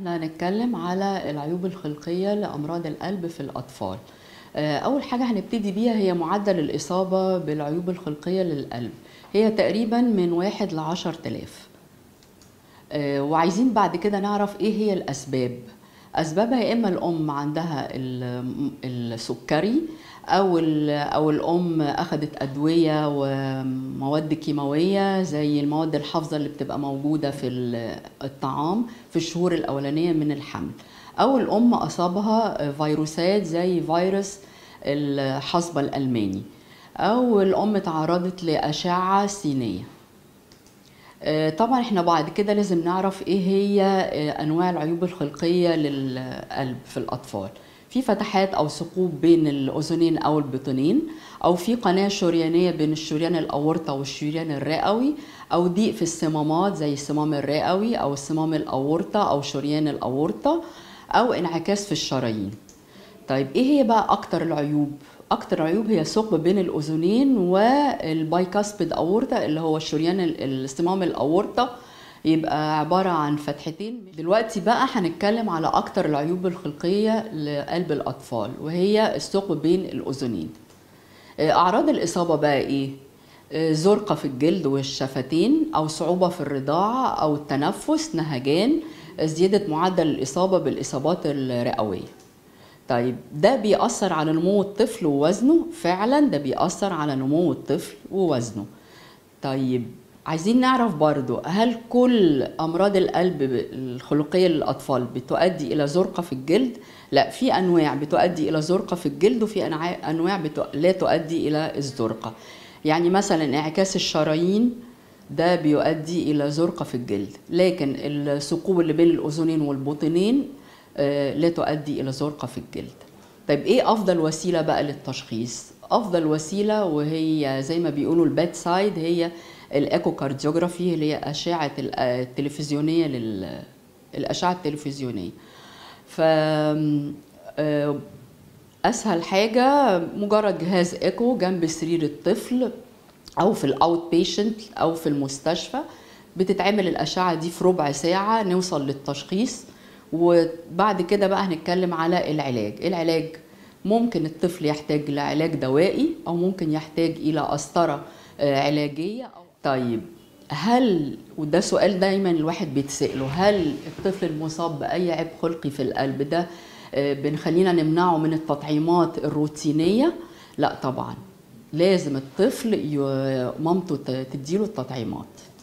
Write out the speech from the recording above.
احنا هنتكلم على العيوب الخلقية لأمراض القلب في الأطفال آه، أول حاجة هنبتدي بيها هي معدل الإصابة بالعيوب الخلقية للقلب هي تقريبا من واحد لعشر تلاف آه، وعايزين بعد كده نعرف ايه هي الاسباب اسبابها يا اما الام عندها ال- السكري او ال- او الام اخذت ادويه ومواد كيماويه زي المواد الحافظه اللي بتبقى موجوده في ال- الطعام في الشهور الاولانيه من الحمل او الام اصابها فيروسات زي فيروس الحصبه الالماني او الام تعرضت لاشعه سينيه آه، طبعا احنا بعد كده لازم نعرف ايه هي آه، انواع العيوب الخلقيه للقلب في الاطفال في فتحات او ثقوب بين الاذنين او البطنين او في قناه شريانيه بين الشريان الاورطه والشريان الرئوي او ضيق في الصمامات زي الصمام الرئوي او الصمام الاورطه او شريان الاورطه او انعكاس في الشرايين طيب ايه هي بقى اكتر العيوب اكتر عيوب هي ثقب بين الاذنين والبايكاسبيد اورتا اللي هو الشريان ال- الصمام الاورطه يبقى عباره عن فتحتين دلوقتي بقى هنتكلم على اكتر العيوب الخلقيه لقلب الاطفال وهي الثقب بين الاذنين اعراض الاصابه بقى ايه آه، زرقه في الجلد والشفتين او صعوبه في الرضاعه او التنفس نهجان زياده معدل الاصابه بالاصابات الرئويه طيب ده بيأثر على نمو الطفل ووزنه فعلا ده بيأثر على نمو الطفل ووزنه طيب عايزين نعرف برضو هل كل أمراض القلب ب- الخلقية للأطفال بتؤدي إلى زرقة في الجلد؟ لا في أنواع بتؤدي إلى زرقة في الجلد وفي أنواع- أنواع بتو... لا تؤدي إلى الزرقة يعني مثلا انعكاس الشرايين ده بيؤدي إلى زرقة في الجلد لكن الثقوب اللي بين الأذنين والبطنين آه، لا تؤدي إلى زرقة في الجلد طيب إيه أفضل وسيلة بقى للتشخيص؟ أفضل وسيلة وهي زي ما بيقولوا الباد سايد هي الإيكوكارديوجرافي اللي هي أشعة ال- آه، التلفزيونية لل الأشعة التلفزيونية ف آه، اسهل حاجه مجرد جهاز ايكو جنب سرير الطفل او في الاوت بيشنت او في المستشفى بتتعمل الاشعه دي في ربع ساعه نوصل للتشخيص وبعد كده بقى هنتكلم على العلاج العلاج ممكن الطفل يحتاج لعلاج دوائي او ممكن يحتاج الى قسطره آه، علاجيه أو طيب هل وده سؤال دايما الواحد بيتسأله هل الطفل المصاب بأي عيب خلقي في القلب ده آه، بنخلينا نمنعه من التطعيمات الروتينية؟ لا طبعا لازم الطفل ي- مامته ت- تديله التطعيمات